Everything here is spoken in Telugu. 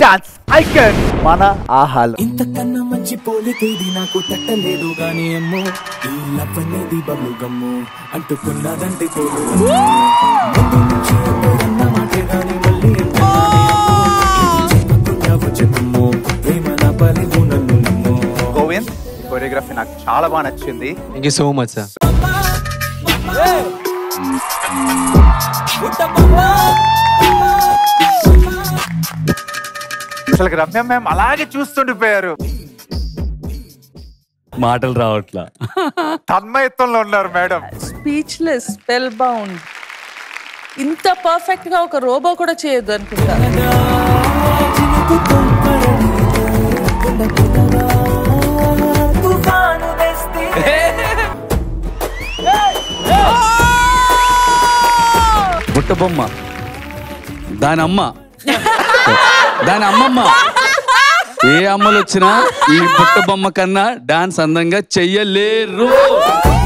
డాన్స్ ఐకన్ మన ఆహాలు ఇంతకన్నా మంచి పోలికేది నాకు తట్టలేదు గాని అమ్మో ఈ లవ్ అనేది బబుల్ గమ్ము అంటుకున్నదంటే తోడు ముందు నుంచి అన్న మాటే గాని మళ్ళీ చెప్పకున్నావు చెప్పమ్మో ప్రేమ నా బలివు నన్ను నమ్ము గోవింద్ కొరియోగ్రఫీ నాకు చాలా బాగా నచ్చింది thank you so much sir అసలు రమ్య మ్యామ్ అలాగే చూస్తుండిపోయారు మాటలు రావట్లా తన్మయత్వంలో ఉన్నారు మేడం స్పీచ్లెస్ స్పెల్ బౌండ్ ఇంత పర్ఫెక్ట్ గా ఒక రోబో కూడా చేయొద్దు అనుకుంటా బుట్ట బొమ్మ దాని అమ్మ దాని అమ్మమ్మ ఏ అమ్మలు వచ్చినా ఈ బుట్ట బొమ్మ కన్నా డాన్స్ అందంగా చెయ్యలేరు